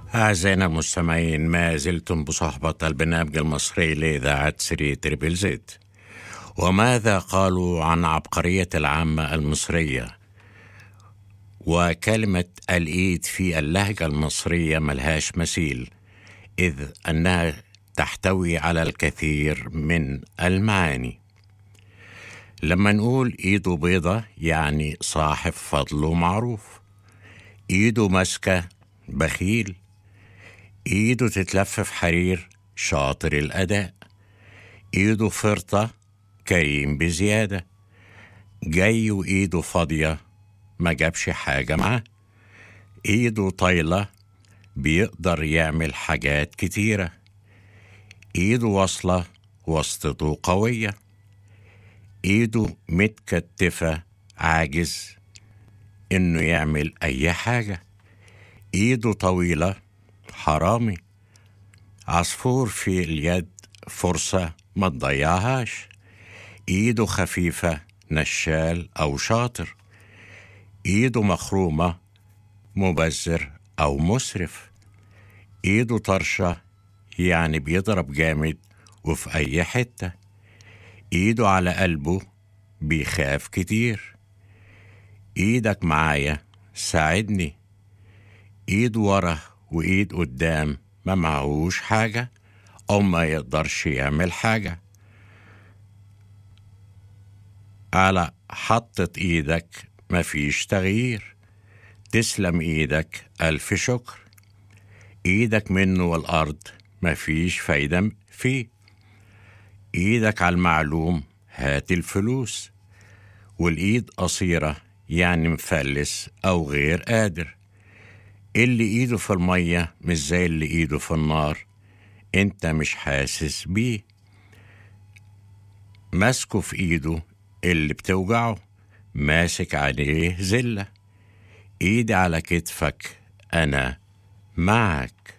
أعزائنا المستمعين ما زلتم بصحبة البرنامج المصري لإذاعة سري تريبل زيت وماذا قالوا عن عبقرية العامة المصرية وكلمة الإيد في اللهجة المصرية ملهاش مثيل إذ أنها تحتوي على الكثير من المعاني لما نقول إيده بيضة يعني صاحب فضل ومعروف إيده ماسكة بخيل إيده تتلف في حرير شاطر الأداء إيده فرطة كريم بزيادة جاي وإيده فاضية ما جابش حاجة معاه إيده طايلة بيقدر يعمل حاجات كتيرة إيده واصلة وسطته قوية إيده متكتفة عاجز إنه يعمل أي حاجة إيده طويلة حرامي عصفور في اليد فرصة ما تضيعهاش إيده خفيفة نشال أو شاطر إيده مخرومة مبذر أو مسرف إيده طرشة يعني بيضرب جامد وفي أي حتة إيده على قلبه بيخاف كتير إيدك معايا ساعدني إيد ورا وإيد قدام ما معهوش حاجة أو ما يقدرش يعمل حاجة على حطة إيدك مفيش تغيير تسلم إيدك ألف شكر إيدك منه والأرض مفيش فايدة فيه إيدك على المعلوم هات الفلوس والإيد قصيرة يعني مفلس أو غير قادر اللي إيده في المية مش زي اللي إيده في النار أنت مش حاسس بيه ماسكه في إيده اللي بتوجعه ماسك عليه زلة إيدي على كتفك أنا معك